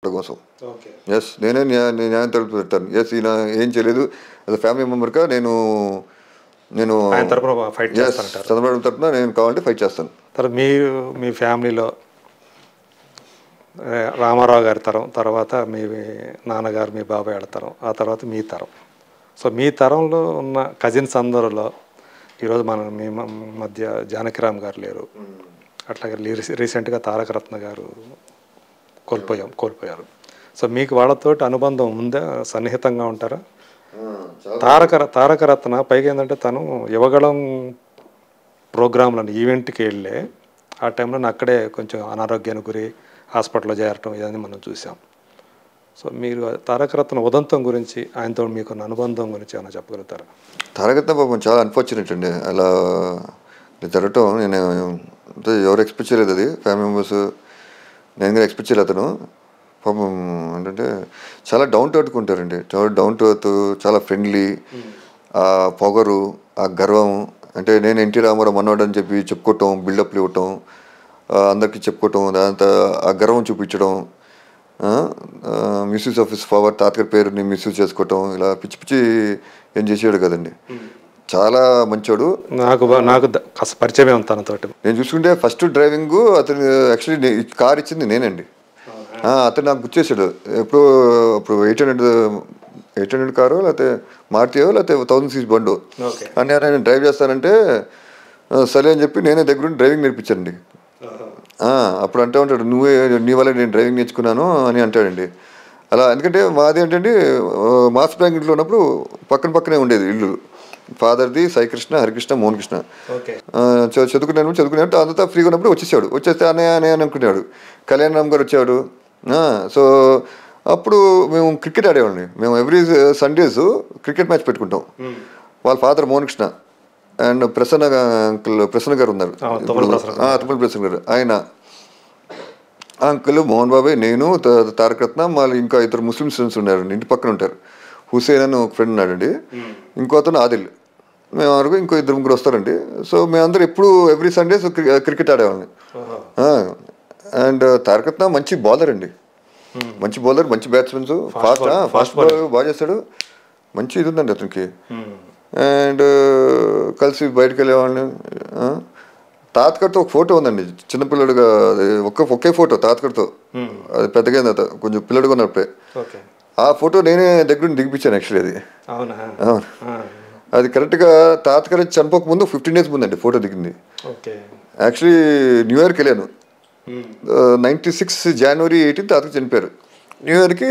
అట్ల కోసం okay yes నేనే న్యాయ నేను న్యాయం తలుపు పెట్టాను ఎస్ ఈయన ఏం చేయలేదు అది ఫ్యామిలీ మెంబర్గా నేను నేను ఆయన తరపున ఫైట్ ఎస్ చేస్తారంటారు చంద్రబాబు తరపున నేను కావాలంటే ఫైట్ చేస్తాను తర్వాత మీరు మీ ఫ్యామిలీలో ఏ, రామారావు గారి తరం తర్వాత మీ నాన్నగారు మీ బాబాయ్ వాళ్ళ తరం ఆ తర్వాత మీ తరం సో మీ తరంలో ఉన్న కజిన్స్ అందరిలో ఈరోజు మన మీ మ- మధ్య జానకిరామ్ గారు లేరు అట్లాగే రీ- రీసెంట్గా తారక రత్న గారు కోల్పోయాం కోల్పోయారు సో మీకు వాళ్ళతోటి అనుబంధం ఉందా సన్నిహితంగా ఉంటారా తారక తారక రత్న పైగా ఏంటంటే తను యువగళం ప్రోగ్రాంలను ఈవెంట్కి వెళ్ళే ఆ టైంలో నేను అక్కడే కొంచెం అనారోగ్యానికి గురి హాస్పిటల్లో చేరటం ఇవన్నీ మనం చూసాం సో మీరు తారక రత్న ఉదంతం గురించి ఆయనతో మీకున్న అనుబంధం గురించి ఏమైనా చెప్పగలుగుతారా తారకత్న పాపం చాలా అన్ఫార్చునేట్ అండి అలా ఇది జరగటం నేను అంటే ఎవరు ఎక్స్పెక్ట్ చేయలేదు అది ఫ్యామిలీ మెంబర్స్ నేను కూడా ఎక్స్పెక్ట్ చేయలేదు అతను పాపం ఏంటంటే చాలా డౌన్ టు ఎర్త్ ఉంటారండి చాలా డౌన్ టు ఎర్త్ చాలా ఫ్రెండ్లీ ఆ పొగరు ఆ గర్వం అంటే నేను ఎన్టీ రామారావు మనవాడు అని చెప్పి చెప్పుకోవటం బిల్డప్లు ఇవ్వటం ఆ, అందరికీ చెప్పుకోవటం దాంతో ఆ గర్వం చూపించడం మిస్యూజ్ ఆఫ్ హిస్ పవర్ తాతగారి పేరుని మిస్యూజ్ చేసుకోవటం ఇలా పిచ్చి పిచ్చి ఏం చేసాడు కదండి చాలా మంచోడు నాకు బా- నాకు ద- కాస్త పరిచయమే ఉంది తనతోటి నేను చూసుకుంటే ఫస్ట్ డ్రైవింగ్ అతను యాక్చువల్లీ కార్ ఇచ్చింది నేనండి ఆ, అతను నాకు గుర్చేసాడు ఎప్పుడు అప్పుడు eight hundred eight hundred car లేకపోతే మారుతియో లేకపోతే థౌసండ్ సీస్ బండు ఓకే అని ఆయన డ్రైవ్ చేస్తానంటే ఆ, సరే అని చెప్పి నేనే దగ్గరుండి డ్రైవింగ్ నేర్పించానండి ఆ, అప్పుడు అంటూ ఉంటాడు నువ్వే నీ వల్ల నేను డ్రైవింగ్ నేర్చుకున్నాను అని అంటాడండి అలా ఎందుకంటే మాది ఏంటంటే ఆ, మాస్ బ్యాంక్ ఇంట్లో ఉన్నప్పుడు పక్కన పక్కనే ఉండేది ఇల్లు ఫాదర్ది సాయికృష్ణ హరికృష్ణ మోహన్ కృష్ణ ఓకే ఆ, చ- చదువుకున్నాను చదువుకున్నాడు అంతా ఫ్రీగా ఉన్నప్పుడు వచ్చేసాడు వచ్చేస్తే అనే అనే అని అనుకునేవాడు కళ్యాణరామ్ గారు వచ్చాడు ఆ, సో అప్పుడు మేము క్రికెట్ ఆడేవాళ్ళని మేము ఎవ్రీ సండేస్ క్రికెట్ మ్యాచ్ పెట్టుకుంటాం వాళ్ళ ఫాదర్ మోహన్ కృష్ణ అండ్ ప్రసన్న గా- అంకుల్ ప్రసన్న గారు ఉన్నారు ఆ, తుమ్మల ప్రసన్న ఆ, తుమ్మల ప్రసన్న గారు ఆయన ఆ అంకుల్ మోహన్ బాబాయ్ నేను త- తారక రత్న మళ్ళీ ఇంకా ఇద్దరు ముస్లిం స్టూడెంట్స్ ఉన్నారు ఇంటి పక్కన ఉంటారు హుసేన్ అని ఒక ఫ్రెండ్ ఉన్నాడండి ఇంకో అతను ఆదిల్ మేము వరకు ఇంకో ఇద్దరు ముగ్గురు వస్తారండి సో మేమందరం ఎప్పుడు ఎవ్రీ సండేస్ క్రికెట్ ఆడేవాళ్ళని అండ్ తారక రత్న మంచి బౌలర్ అండి మంచి బౌలర్ మంచి batsmens fast bowler, fast ball బాగా చేస్తాడు మంచి ఇది ఉందండి అతనికి అండ్ కలిసి బయటకు వెళ్ళేవాళ్ళని ఆ, తాతగారితో ఒక ఫోటో ఉందండి చిన్నపిల్లడుగా అది ఒక్క ఒకే ఫోటో తాతగారితో అది పెద్దగా అయింది అత- కొంచెం పిల్లడుగా ఉన్నప్పుడే ఓకే ఆ ఫోటో నేనే దగ్గర దిగిపించాను యాక్చువల్లీ అది అవునా అవును. ఆ, అది కరెక్ట్గా తాతగారు చనిపోక ముందు ఫిఫ్టీన్ డేస్ ముందండి ఫోటో దిగింది ఓకే యాక్చువల్లీ న్యూ ఇయర్కి వెళ్ళాను నైంటీ సిక్స్ జనవరి ఎయిటీన్త్ తాతకు చనిపోయారు న్యూ ఇయర్కి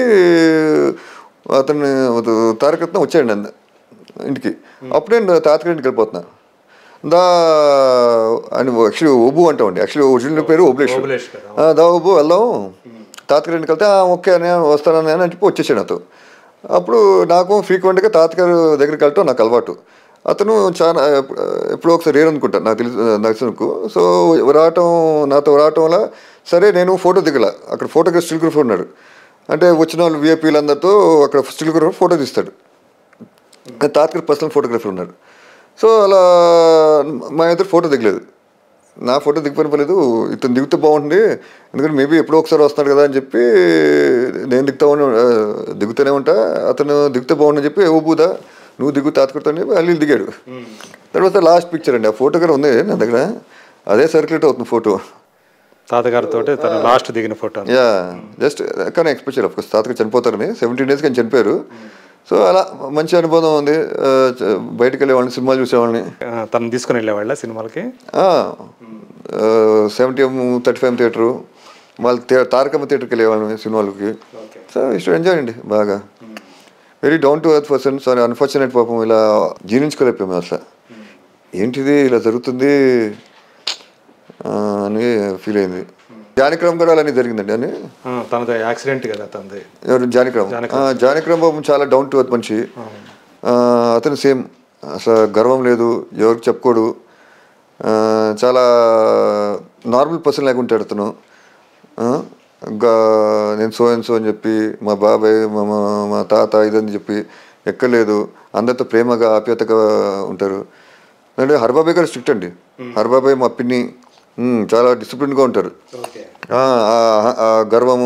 అతను తారకత్నం వచ్చాడు నన్ను ఇంటికి అప్పుడే నేను తాతగారి ఇంటికి వెళ్ళిపోతున్నా దా అని యాక్చువల్లీ ఓబు అంటామండి యాక్చువల్లీ ఒరిజినల్ పేరు ఓబులేశ్వర్ ఓబులేష్ కదా. ఆ, దా ఓబు వెళ్దాం తాతగారి ఇంటికి వెళ్తే "ఆ, ఓకే అని వస్తానని అని చెప్పి వచ్చేసాడు నాతో అప్పుడు నాకు ఫ్రీక్వెంట్గా తాతగారు దగ్గరికి వెళ్ళటం నాకు అలవాటు అతను చాలా ఎప్పుడో ఒకసారి రేరు అనుకుంటా నాకు తెలుసు నాకు తెలుసు సో రావటం నాతో రావటం వల్ల సరే నేను ఫోటో దిగల అక్కడ ఫోటోగ్రాఫ్ స్టిల్గ్రఫర్ ఉన్నాడు అంటే వచ్చిన వాళ్ళు విఐపీలందరితో అక్కడ స్టిల్గ్రఫర్ ఫోటో తీస్తాడు తాతగారు పర్సనల్ ఫోటోగ్రఫర్ ఉన్నారు సో అలా మా ఇద్దరు ఫోటో దిగలేదు నా ఫోటో దిగిపోయిన పర్లేదు ఇతను దిగితే బాగుంటుంది ఎందుకంటే మేబీ ఎప్పుడో ఒకసారి వస్తున్నాడు కదా అని చెప్పి నేను దిగుతా ఉన్నా ఆ, దిగుతూనే ఉంటా అతను దిగితే బాగుండని చెప్పి ఓ బూదా నువ్వు దిగు తాతకుడతాను చెప్పి అల్లి దిగాడు తర్వాత లాస్ట్ పిక్చర్ అండి ఆ ఫోటో కూడా ఉంది నా దగ్గర అదే సర్క్యులేట్ అవుతుంది ఫోటో తాతగారితో తను లాస్ట్ దిగిన ఫోటో యా జస్ట్ కానీ ఎక్స్పెక్ట్ చేయాలి ఆఫ్కోర్స్ తాతగా చనిపోతారని సెవెంటీన్ డేస్కి ఆయన చనిపోయారు సో అలా మంచి అనుభవం ఉంది ఆ, చ- బయటకు వెళ్ళేవాళ్ళని సినిమాలు చూసేవాళ్ళని తను తీసుకుని వెళ్ళేవాళ్ళ సినిమాలకి seventy M thirty five theatre వాళ్ళ థియే- తారకమ్మ థియేటర్కి వెళ్ళేవాళ్ళం సినిమాలకి సో ఇష్టం ఎంజాయ్ అండి బాగా very down to earth person sorry unfortunate పాపం ఇలా జీర్ణించుకోలేకపోయాము అసలు ఏంటిది ఇలా జరుగుతుంది ఆ, అని ఫీల్ అయింది జానక్రమ్ కూడా అలానే జరిగిందండి అని ఆ, తనది యాక్సిడెంట్ కదా తనది ఎవరు జానక్రమ్ ఆ, జానక్రమ్ బాబు చాలా డౌన్ టు ఎర్త్ మనిషి ఆ, అతను సేమ్ అసలు గర్వం లేదు ఎవరికి చెప్పుకోడు ఆ, చాలా నార్మల్ పర్సన్ లాగా ఉంటాడు అతను ఆ, ఇంకా నేను సో అండ్ సో అని చెప్పి మా బాబాయ్ మా మా- మా తాత ఇదని చెప్పి ఎక్కలేదు అందరితో ప్రేమగా ఆప్యాయతగా ఉంటారు అంటే హర్బాబాయ్ గారు స్ట్రిక్ట్ అండి హర్బాబాయ్ మా పిన్ని ఉమ్, చాలా డిసిప్లిన్గా ఉంటారు ఓకే ఆ, ఆ, ఆ గర్వము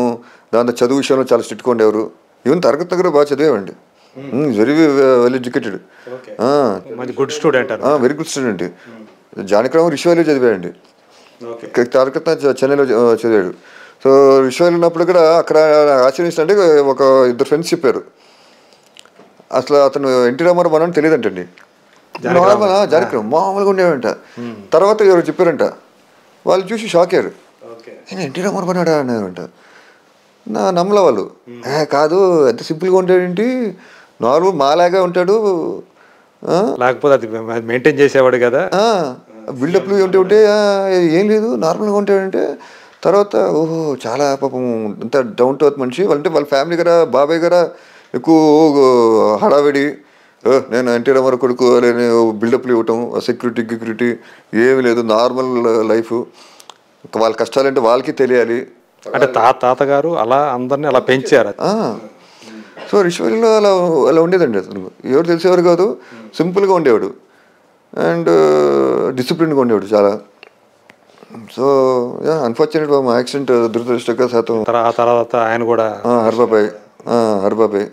దాంతో చదువు విషయంలో చాలా స్ట్రిక్ట్గా ఉండేవారు ఈవెన్ తరగతి దగ్గర బాగా చదివేవండి వెరీ వెల్ ఎడ్యుకేటెడ్ ఓకే మంచి గుడ్ స్టూడెంట్ అని వెరీ గుడ్ స్టూడెంట్ జానక్రామ్ రిషివాలో చదివాడండి ఓకే తారకత్న చెన్నైలో చ- చదివాడు సో రిషివాలో ఉన్నప్పుడు కూడా అక్కడ ఆచరిస్తుంటే ఒక ఇద్దరు ఫ్రెండ్స్ చెప్పారు అసలు అతను ఎన్టీ రామారావు మనం తెలియదంటండి నార్మల్ జానక్రామ్ మామూలుగా ఉండేవంట తర్వాత ఎవరు చెప్పారంట వాళ్ళు చూసి షాక్ అయ్యారు ఓకే నేను ఎన్టీ రామారావు పన్నాడా అన్నారంట నా నమ్మల వాళ్ళు "ఏ, కాదు ఎంత సింపుల్గా ఉంటాడేంటి నార్మల్ మాలాగా ఉంటాడు ఆ, లేకపోతే అది మెయింటైన్ చేసేవాడు కదా ఆ, బిల్డప్లు ఉంటే ఉంటే "ఆ, ఏం లేదు నార్మల్గా ఉంటాడంటే తర్వాత ఓహో చాలా పాపం అంత డౌన్ టు అర్త్ మనిషి వాళ్ళంటే వాళ్ళ ఫ్యామిలీ గారా బాబాయ్ గారా ఎక్కువ హడావిడి "ఓ, నేను ఎన్టీ రామారావు కొడుకు నేను బిల్డప్లు ఇవ్వటం సెక్యూరిటీ గిక్యూరిటీ ఏమీ లేదు నార్మల్ లైఫ్ వాళ్ళ కష్టాలంటే వాళ్ళకి తెలియాలి అంటే తాత తాతగారు అలా అందరిని అలా పెంచారు ఆ. సో రిషివరిలో అలా అలా ఉండేదండి అతను ఎవరు తెలిసేవారు కాదు సింపుల్గా ఉండేవాడు అండ్ డిసిప్లిన్గా ఉండేవాడు చాలా సో యా అన్ఫార్చునేట్ మా యాక్సిడెంట్ దురదృష్టంగా శాతం తర్వా- ఆ తర్వాత ఆయన కూడా ఆ, హర్బాబాయ్ ఆ, హర్బాబాయ్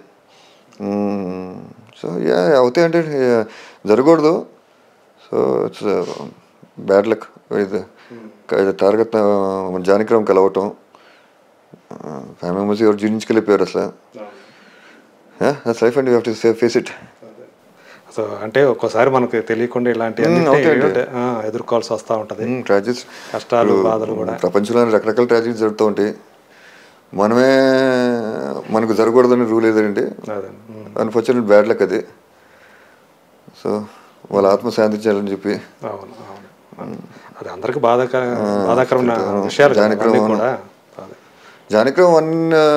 సో యా అవుతాయంటే yeah, జరగకూడదు సో ఇట్స్ బ్యాడ్ లక్ ఇది ఇది టార్గెట్ జానకిరామ్ కలవటం ఫ్యామిలీ మెంబర్స్ ఎవరు జీర్ణించుకెళ్ళిపోయారు అసలు life and you have to face it so అంటే ఒక్కోసారి మనకు తెలియకుండా ఇలాంటి అవుతాయండి. ఎదుర్కోవాల్సి వస్తూ ఉంటుంది ట్రాజెస్ కష్టాలు బాధలు కూడా ప్రపంచంలో రకరకాల ట్రాజెడీస్ జరుగుతూ ఉంటాయి మనమే మనకు జరగకూడదని రూల్ ఏదండి అదే ఉమ్. అన్ఫార్చునేట్ బ్యాడ్ లక్ అది సో వాళ్ళ ఆత్మ శాంతించాలని చెప్పి అవును అవును అది అందరికి బాధాకర బాధాకరమైన విషయాలు కదా జానకిరామ్ అవన్నీ అవును. కూడా అదే. Janakiram one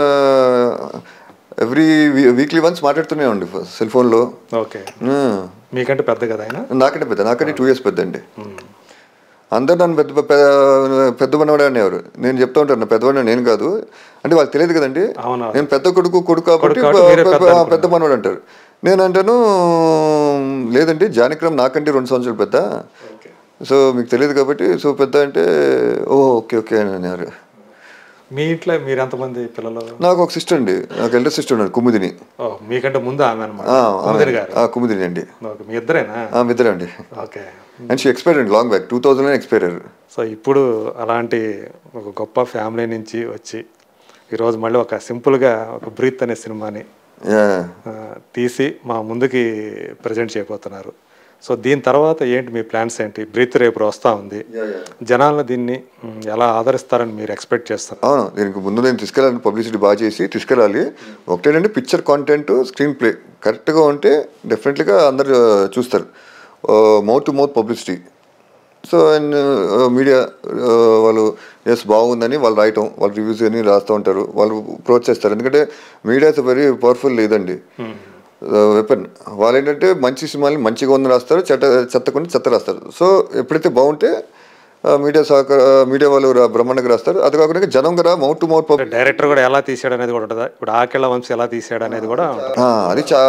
every weekly once మాట్లాడుతూనే ఉండి సెల్ ఫోన్లో ఓకే మీకంటే పెద్ద కదా ఆయన నాకంటే పెద్ద నాకంటే టూ ఇయర్స్ పెద్ద అండి అందరు నన్ను పెద్ద పెద్ద పెద్ద మనవాడే అనేవారు నేను చెప్తా ఉంటాను పెద్దవాడిని నేను కాదు అంటే వాళ్ళకి తెలియదు కదండి అవును. నేను పెద్ద కొడుకు కొడుకు కాబట్టి కొడుకు కాబట్టి మీరే పెద్ద- పెద్ద పెద్ద- పెద్ద మనవాడు అంటారు నేను అంటాను లేదండి జానకిరామ్ నాకంటే రెండు సంవత్సరాలు పెద్ద సో మీకు తెలియదు కాబట్టి సో పెద్ద అంటే ఓ ఓకే ఓకే అని అన్నారు మీ ఇంట్లో మీరు ఎంతమంది పిల్లలు నాకు ఒక సిస్టర్ అండి నాకు ఎల్డర్ సిస్టర్ ఉన్నారు కుముదిని ఓ మీకంటే ముందు ఆమె అనమాట ఆ, కుముదిని గారు ఆ, కుముదిని అండి ఓకే మీ ఇద్దరేనా ఆ, ఇద్దరే అండి ఓకే అండ్ షీ ఎక్స్పైర్ అండి long back two thousand expire అయ్యారు సో ఇప్పుడు అలాంటి ఒక గొప్ప ఫ్యామిలీ నుంచి వచ్చి ఈరోజు మళ్ళీ ఒక సింపుల్గా ఒక బ్రీత్ అనే సినిమాని యా ఆ, తీసి మా ముందుకి ప్రజెంట్ చేయబోతున్నారు సో దీని తర్వాత ఏంటి మీ ప్లాన్స్ ఏంటి బ్రీత్ రేపు వస్తూ ఉంది జనాలను దీన్ని మ్, ఎలా ఆదరిస్తారని మీరు ఎక్స్పెక్ట్ చేస్తారు అవును దీనికి ముందు నేను తీసుకెళ్ళాలి పబ్లిసిటీ బాగా చేసి తీసుకెళ్ళాలి ఒకటేనంటే పిక్చర్ కాంటెంట్ స్క్రీన్ ప్లే కరెక్ట్గా ఉంటే డెఫినెట్లీగా అందరు చూస్తారు mouth to mouth publicity so and media వాళ్ళు ఎస్ బాగుందని వాళ్ళు రాయటం వాళ్ళు రివ్యూస్ అని రాస్తూ ఉంటారు వాళ్ళు ప్రోత్సహిస్తారు ఎందుకంటే మీడియా ఇస్ వెరీ పవర్ఫుల్ లేదండి వెపన్ వాళ్ళు ఏంటంటే మంచి సినిమాని మంచిగా ఉందని రాస్తారు చెత్త చెత్త కొన్ని చెత్త రాస్తారు సో ఎప్పుడైతే బాగుంటే మీడియా సహకార మీడియా వాళ్ళు రా- బ్రహ్మాండంగా రాస్తారు అది కాకుండా జనం కూడా mouth to mouth public director కూడా ఎలా తీసాడు అనేది కూడా ఉంటుందా ఇప్పుడు ఆకెళ్ళ వంశీ ఎలా తీసాడు అనేది కూడా ఉంటుంది అది చా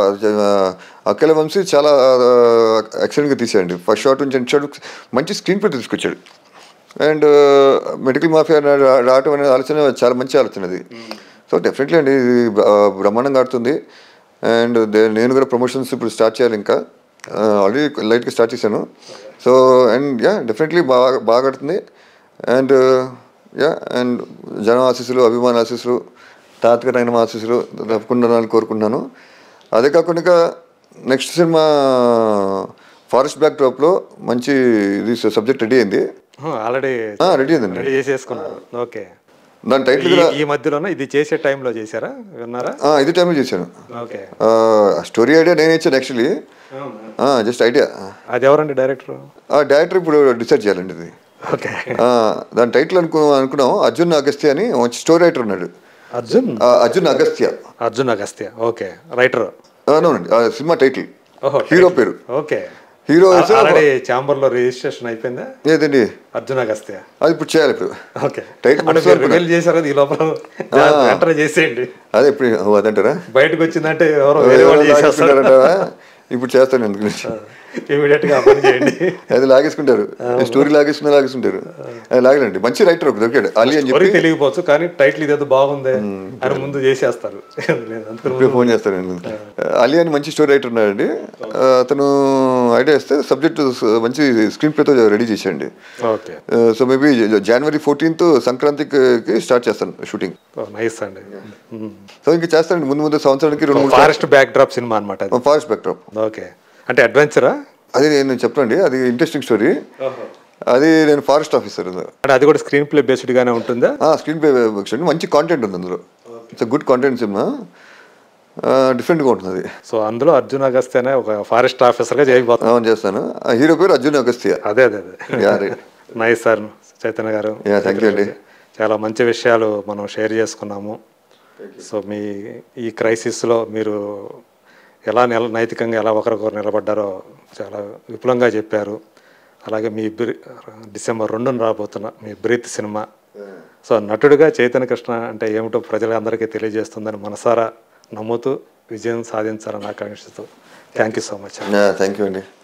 అక్కల వంశీ చాలా ఎక్సలెంట్గా తీసాడండి ఫస్ట్ షాట్ నుంచి ఎండ్ షాట్ మంచి స్క్రీన్ ప్లే తీసుకొచ్చాడు అండ్ మెడికల్ మాఫియా రా- రావటం అనే ఆలోచన చాలా మంచి ఆలోచన అది సో డెఫినెట్లీ అండి ఇది బ- బ్రహ్మాండంగా ఆడుతుంది అండ్ నేను కూడా ప్రమోషన్స్ ఇప్పుడు స్టార్ట్ చేయాలి ఇంకా ఆల్రెడీ లైట్గా స్టార్ట్ చేశాను సో అండ్ యా డెఫినెట్లీ బాగా బాగా ఆడుతుంది అండ్ యా అండ్ జన ఆశీస్సులు అభిమాన ఆశీస్సులు తాతగారు అయిన ఆశీస్సులు తప్పకుండా ఉండాలని కోరుకుంటున్నాను అదే కాకుండా నెక్స్ట్ సినిమా ఫారెస్ట్ బ్యాక్ డ్రాప్లో మంచి ఇది సబ్జెక్ట్ రెడీ అయింది ఆల్రెడీ రెడీ అయిందండి రెడీ చేసేసుకున్నారు ఓకే దాని టైటిల్ ఈ- కూడా ఈ మధ్యలోనే ఇది చేసే టైంలో చేశారా విన్నారా ఆ, ఇది టైంలో చేశాను ఓకే స్టోరీ ఐడియా నేను ఇచ్చాను యాక్చువల్లీ జస్ట్ ఐడియా అది ఎవరండి డైరెక్టర్ ఆ డైరెక్టర్ ఇప్పుడు డిసైడ్ చేయాలండి ఇది ఓకే ఆ, దాని టైటిల్ అనుకు అనుకున్నాం అర్జున్ అగస్త్య అని మంచి స్టోరీ రైటర్ ఉన్నాడు అర్జున్ ఆ, అర్జున్ అగస్త్య అర్జున్ అగస్త్య ఓకే రైటర్ అవునండి ఆ సినిమా టైటిల్ ఓహో హీరో పేరు ఓకే హీరో ఆల్రెడీ ఛాంబర్ లో రిజిస్ట్రేషన్ అయిపోయిందా ఏదండి అర్జున్ అగస్త్య అది ఇప్పుడు చేయాలి ఇప్పుడు ఓకే Title అంటే మనసులో మీరు రివీల్ చేశారు కదా ఈ లోపల ఎంటర్ చేసేయండి అదే ఇప్పుడు ఓ, అదంటారా బయటకు వచ్చిందంటే ఎవరో వేరే వాళ్ళు చేసేస్తారు రాసుకుంటారంటావా? ఇప్పుడు చేస్తాను ఎందుకు ఇమీడియట్గా ఆ పని చేయండి అది లాగేసుకుంటారు స్టోరీ లాగేసుకున్నా లాగేసుకుంటారు అది లాగలేండి మంచి రైటర్ ఒక దొరికాడు అలీ అని చెప్పి స్టోరీ తెలియకపోవచ్చు కానీ టైటిల్ ఇదేదో బాగుంది అని ముందు చేసేస్తారు లేదు, అందుకని ఇప్పుడే ఫోన్ చేస్తాను నేను అలీ అని మంచి స్టోరీ రైటర్ ఉన్నాడండి అతను ఐడియా ఇస్తే సబ్జెక్ట్ మంచి స్క్రీన్ ప్లేతో రెడీ చేసేయండి ఓకే సో మేబీ జనవరి ఫోర్టీన్త్ సంక్రాంతికి స్టార్ట్ చేస్తాను షూటింగ్ నైస్ అండి సో ఇంకా చేస్తానండి ముందు ముందు సంవత్సరానికి రెండు మూడు ఫారెస్ట్ బ్యాక్ డ్రాప్ సినిమా అనమాట అది ఫారెస్ట్ బ్యాక్డ్రాప్ ఓకే అంటే అడ్వెంచరా అది నేను చెప్పండి అది ఇంట్రెస్టింగ్ స్టోరీ అది నేను ఫారెస్ట్ ఆఫీసర్ అంటే అది కూడా స్క్రీన్ ప్లే బేస్డ్ గానే ఉంటుందా స్క్రీన్ ప్లే చూడండి మంచి కాంటెంట్ ఉంది అందులో ఇట్స్ గుడ్ కాంటెంట్ సినిమా డిఫరెంట్గా ఉంటుంది అది సో అందులో అర్జున్ అగస్త్య అనే ఒక ఫారెస్ట్ ఆఫీసర్ గా చేయబోతున్నా అవును చేస్తాను ఆ హీరో పేరు అర్జున్ అగస్త్య అదే అదే అదే Yeah, right. Nice sir Chaitanya garu Yeah, thank you అండి. చాలా మంచి విషయాలు మనం షేర్ చేసుకున్నాము సో మీ ఈ క్రైసిస్లో మీరు ఎలా నిల నైతికంగా ఎలా ఒకరికొకరు నిలబడ్డారో చాలా విపులంగా చెప్పారు అలాగే మీ బ్రి డిసెంబర్ రెండున రాబోతున్న మీ బ్రీత్ సినిమా సో నటుడిగా చైతన్య కృష్ణ అంటే ఏమిటో ప్రజలందరికీ తెలియజేస్తుందని మనసారా నమ్ముతూ విజయం సాధించాలని ఆకాంక్షిస్తూ thank you so much thank you అండి